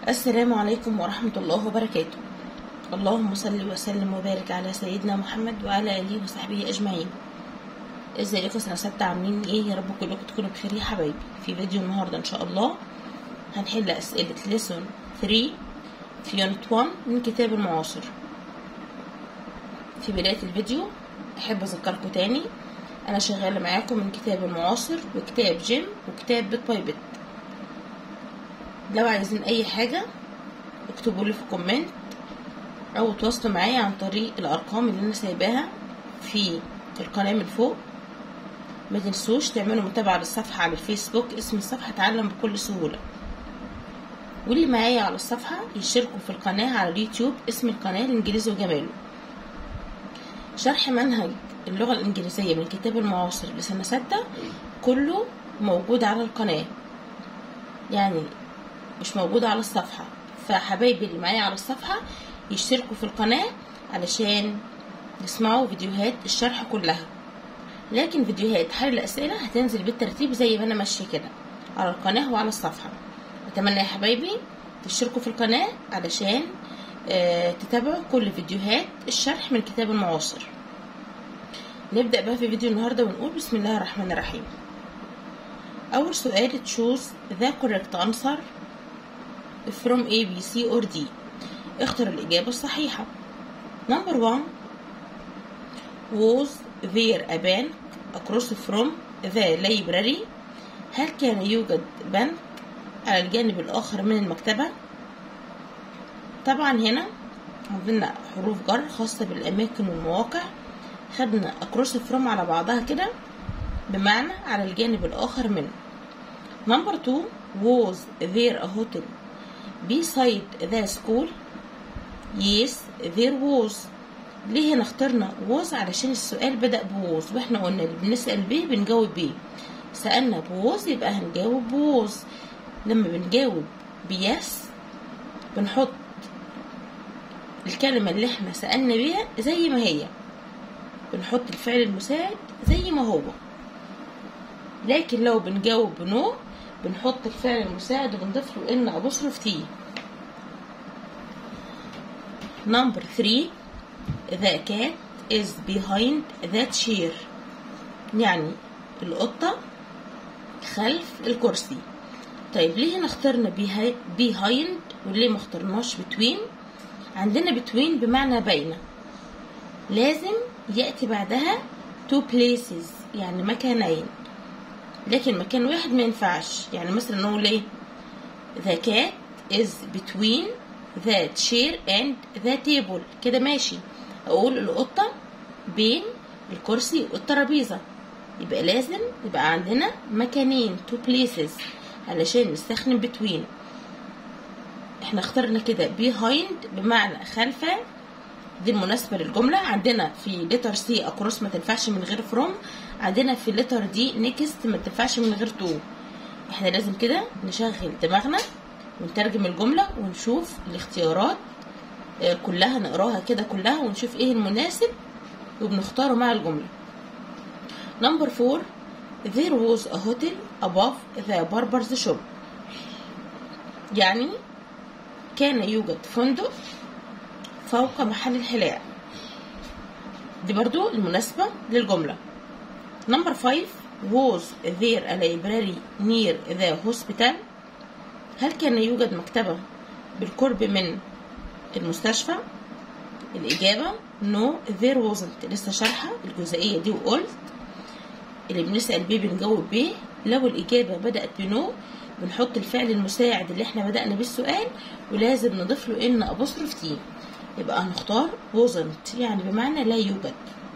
السلام عليكم ورحمة الله وبركاته اللهم صل وسلم وبارك على سيدنا محمد وعلى آله وصحبه أجمعين ازيكم سنة ستة عاملين ايه يا رب كلكم تكونوا بخير يا حبايبي في فيديو النهاردة ان شاء الله هنحل أسئلة ليسون 3 في يونت 1 من كتاب المعاصر في بداية الفيديو أحب أذكركم تاني أنا شغالة معاكم من كتاب المعاصر وكتاب جيم وكتاب بيت باي بيت لو عايزين أي حاجة اكتبوا لي في كومنت أو تواصلوا معايا عن طريق الأرقام اللي أنا سايباها في القناة من فوق ما تنسوش تعملوا متابعة للصفحة على الفيسبوك اسم الصفحة تعلم بكل سهولة واللي معايا على الصفحة يشتركوا في القناة على اليوتيوب اسم القناة الإنجليزي وجماله شرح منهج اللغة الإنجليزية من كتاب المعاصر لسنة ستة كله موجود على القناة يعني مش موجود على الصفحة فحبايبي اللي معايا على الصفحة يشتركوا في القناة علشان يسمعوا فيديوهات الشرح كلها لكن فيديوهات حل الأسئلة هتنزل بالترتيب زي ما أنا ماشية كده على القناة وعلى الصفحة أتمنى يا حبايبي تشتركوا في القناة علشان آه تتابعوا كل فيديوهات الشرح من كتاب المعاصر نبدأ بقى في فيديو النهاردة ونقول بسم الله الرحمن الرحيم أول سؤال choose the correct answer from A, B, C or D اختر الإجابة الصحيحة number one was there a bank across from the library هل كان يوجد بنك على الجانب الآخر من المكتبة طبعا هنا عندنا حروف جر خاصة بالأماكن والمواقع خدنا across from على بعضها كده بمعنى على الجانب الآخر منه number two was there a hotel beside the school yes there was ليه هنا اخترنا was علشان السؤال بدأ بوز واحنا قلنا اللي بنسأل بيه بنجاوب بيه سألنا بوز يبقى هنجاوب بوز لما بنجاوب بيس بنحط الكلمة اللي احنا سألنا بيها زي ما هي بنحط الفعل المساعد زي ما هو لكن لو بنجاوب بنو بنحط الفعل المساعد وبنضيف له ان ابوستروف تي نمبر 3 the cat is behind that chair يعني القطة خلف الكرسي طيب ليه هنا اخترنا behind وليه ما اخترناش between عندنا between بمعنى بين لازم يأتي بعدها two places يعني مكانين لكن مكان واحد ما ينفعش يعني مثلا نقول ايه the cat is between the chair and the table كده ماشي اقول القطة بين الكرسي والترابيزة يبقى لازم يبقى عندنا مكانين two places علشان نستخدم between احنا اخترنا كده behind بمعنى خلف دي المناسبة للجملة عندنا في letter C across ما تنفعش من غير from عندنا في letter D next ما تنفعش من غير to احنا لازم كده نشغل دماغنا ونترجم الجملة ونشوف الاختيارات كلها نقراها كده كلها ونشوف ايه المناسب وبنختاره مع الجملة number four there was a hotel above the barber's shop يعني كان يوجد فندق فوق محل الحلاقة دي برضو المناسبة للجملة number five was there a library near the hospital هل كان يوجد مكتبة بالقرب من المستشفى الإجابة no there wasn't لسه شارحة الجزئية دي وقلت اللي بنسأل بيه بنجاوب بيه لو الإجابة بدأت بنو بنحط الفعل المساعد اللي احنا بدأنا بيه السؤال ولازم نضيف له إن أبوستروف تي يبقى هنختار wasn't يعني بمعنى لا يوجد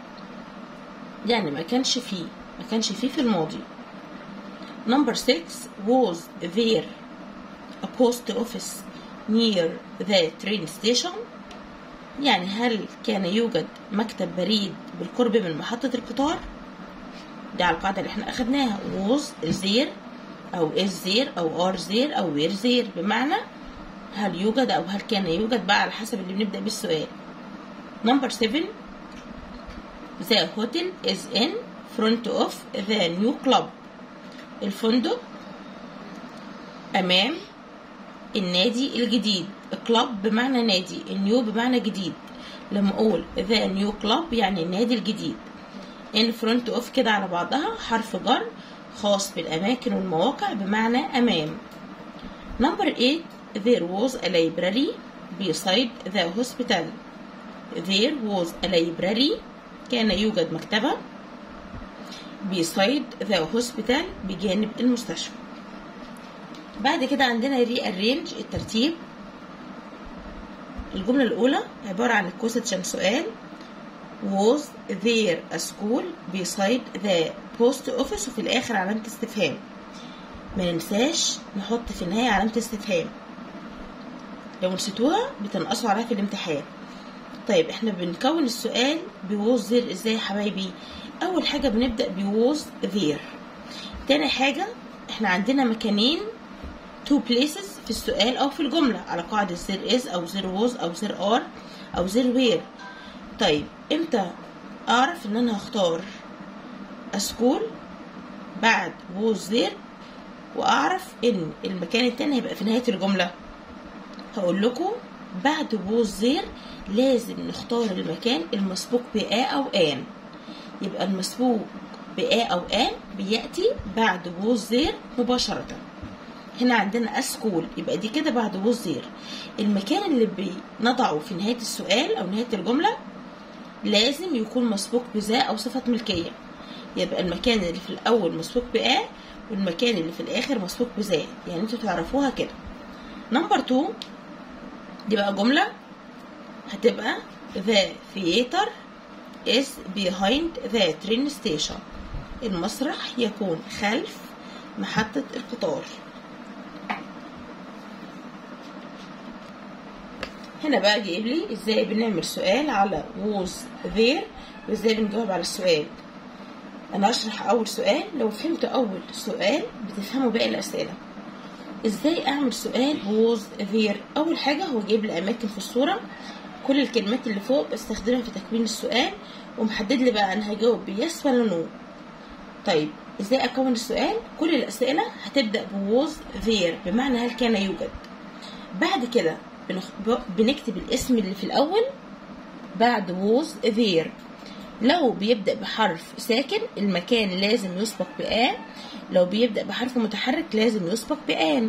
يعني ما كانش فيه ما كانش فيه في الماضي number 6 was there a post office near the train station يعني هل كان يوجد مكتب بريد بالقرب من محطة القطار دي على القاعدة اللي احنا أخدناها was there أو is there أو are there أو were there بمعنى هل يوجد أو هل كان يوجد بقى على حسب اللي بنبدأ بالسؤال number 7 the hotel is in front of the new club الفندق أمام النادي الجديد كلاب بمعنى نادي النيو بمعنى جديد لما اقول ذا نيو كلاب يعني النادي الجديد ان فرونت اوف كده على بعضها حرف جر خاص بالاماكن والمواقع بمعنى امام نمبر 8 there was a library beside the hospital there was a library كان يوجد مكتبة beside the hospital بجانب المستشفى بعد كده عندنا rearrange الترتيب الجملة الأولى عبارة عن question سؤال was there a school beside the post office وفي الآخر علامة استفهام ما ننساش نحط في النهاية علامة استفهام لو نسيتوها بتنقصوا عليها في الامتحان طيب احنا بنكون السؤال بوز there ازاي يا حبايبي اول حاجة بنبدأ بوز there تاني حاجة احنا عندنا مكانين two places في السؤال او في الجملة على قاعدة there is او there was او there are او there were طيب امتى اعرف ان انا هختار a school بعد was there واعرف ان المكان التاني هيبقى في نهاية الجملة هقول لكم بعد was there لازم نختار المكان المسبوق بآ أو آن يبقى المسبوق بآ أو آن بيأتي بعد was there مباشرة هنا عندنا أسكول يبقى دي كده بعد was there المكان اللي بنضعه في نهاية السؤال أو نهاية الجملة لازم يكون مسبوق بذا أو صفة ملكية يبقى المكان اللي في الأول مسبوق بآ والمكان اللي في الآخر مسبوق بذا يعني انتوا تعرفوها كده نمبر 2 دي بقى جملة هتبقى the theater is behind the train station المسرح يكون خلف محطة القطار هنا بقى جايب لي ازاي بنعمل سؤال على was there وازاي بنجاوب على السؤال انا هشرح اول سؤال لو فهمت اول سؤال بتفهموا باقي الاسئله ازاي اعمل سؤال was there اول حاجه هو جايب لي اماكن في الصوره كل الكلمات اللي فوق بستخدمها في تكوين السؤال ومحدد لي بقى انا هجاوب بيس ولا نو طيب ازاي اكون السؤال كل الاسئله هتبدا ب was there بمعنى هل كان يوجد بعد كده بنخ- بنكتب الاسم اللي في الاول بعد was there لو بيبدأ بحرف ساكن المكان لازم يسبق بآ لو بيبدأ بحرف متحرك لازم يسبق بآن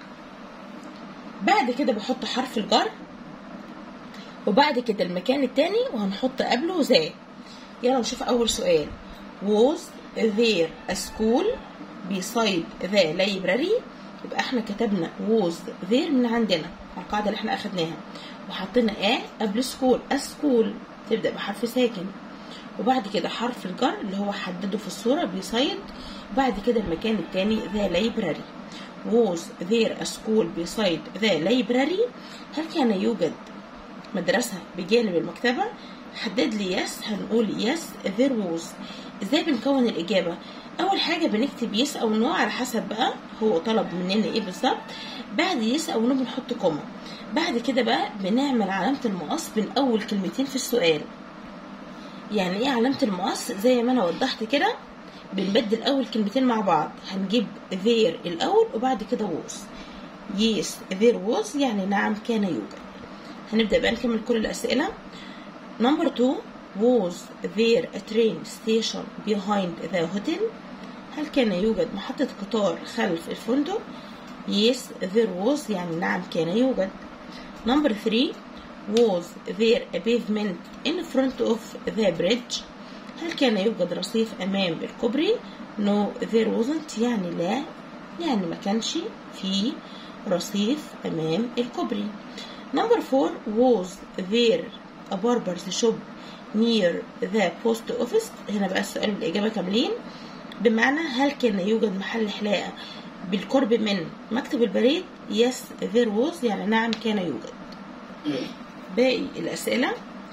بعد كده بحط حرف الجر وبعد كده المكان التاني وهنحط قبله ذا يلا نشوف أول سؤال was there a school beside the library يبقى احنا كتبنا was there من عندنا على القاعدة اللي احنا أخدناها وحطينا آ قبل سكول أسكول تبدأ بحرف ساكن وبعد كده حرف الجر اللي هو حدده في الصورة بيصيد وبعد كده المكان التاني the library was there a school beside the library هل كان يوجد مدرسة بجانب المكتبة حدد لي yes هنقول yes there was ازاي بنكون الإجابة أول حاجة بنكتب yes أو no على حسب بقى هو طلب مننا إيه بالظبط بعد yes أو no بنحط كوما بعد كده بقى بنعمل علامة المقص بين أول كلمتين في السؤال يعني ايه علامة المقص زي ما انا وضحت كده بنبدل اول كلمتين مع بعض هنجيب there الاول وبعد كده was yes there was يعني نعم كان يوجد هنبدأ بقى نكمل كل الأسئلة number two was there a train station behind the hotel هل كان يوجد محطة قطار خلف الفندق yes there was يعني نعم كان يوجد number three was there a pavement in front of the bridge هل كان يوجد رصيف أمام الكوبري no there wasn't يعني لا يعني ما كانش في رصيف أمام الكوبري number four was there a barber's shop near the post office هنا بقى السؤال والإجابة كاملين بمعنى هل كان يوجد محل حلاقة بالقرب من مكتب البريد yes there was يعني نعم كان يوجد باقي الأسئلة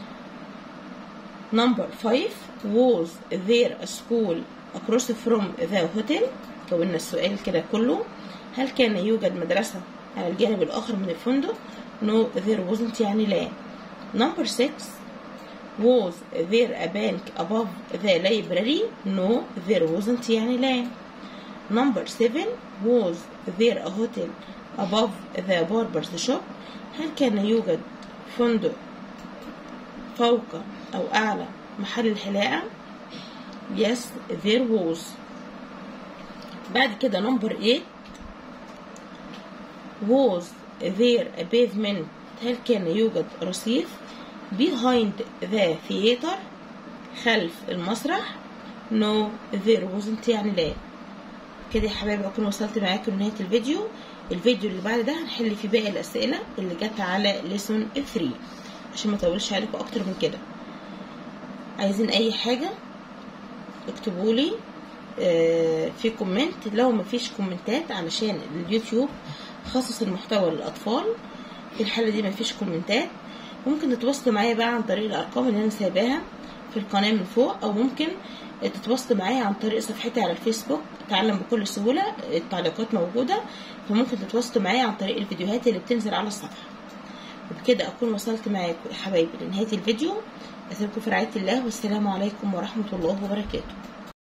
number 5 was there a school across from the hotel كونا السؤال كده كله هل كان يوجد مدرسة على الجانب الآخر من الفندق no there wasn't يعني لا number 6 was there a bank above the library no there wasn't يعني لا number 7 was there a hotel above the barber's shop هل كان يوجد فندق فوق أو أعلى محل الحلاقة yes there was بعد كده نمبر 8 was there a pavement هل كان يوجد رصيف behind the theater خلف المسرح no there wasn't يعني لا كده يا حبايبي اكون وصلت معاكم لنهايه الفيديو الفيديو اللي بعد ده هنحل فيه باقي الاسئله اللي جت على ليسون 3 عشان ما اطولش عليكم اكتر من كده عايزين اي حاجه اكتبوا لي في كومنت لو مفيش كومنتات علشان اليوتيوب خصص المحتوى للاطفال في الحاله دي مفيش كومنتات ممكن تتواصلوا معايا بقى عن طريق الارقام اللي انا سايباها في القناه من فوق او ممكن تتواصلوا معايا عن طريق صفحتي على الفيسبوك تعلم بكل سهوله التعليقات موجوده فممكن تتواصلوا معايا عن طريق الفيديوهات اللي بتنزل على الصفحه وبكده اكون وصلت معاكم يا حبايبي لنهايه الفيديو اسيبكم في رعايه الله والسلام عليكم ورحمه الله وبركاته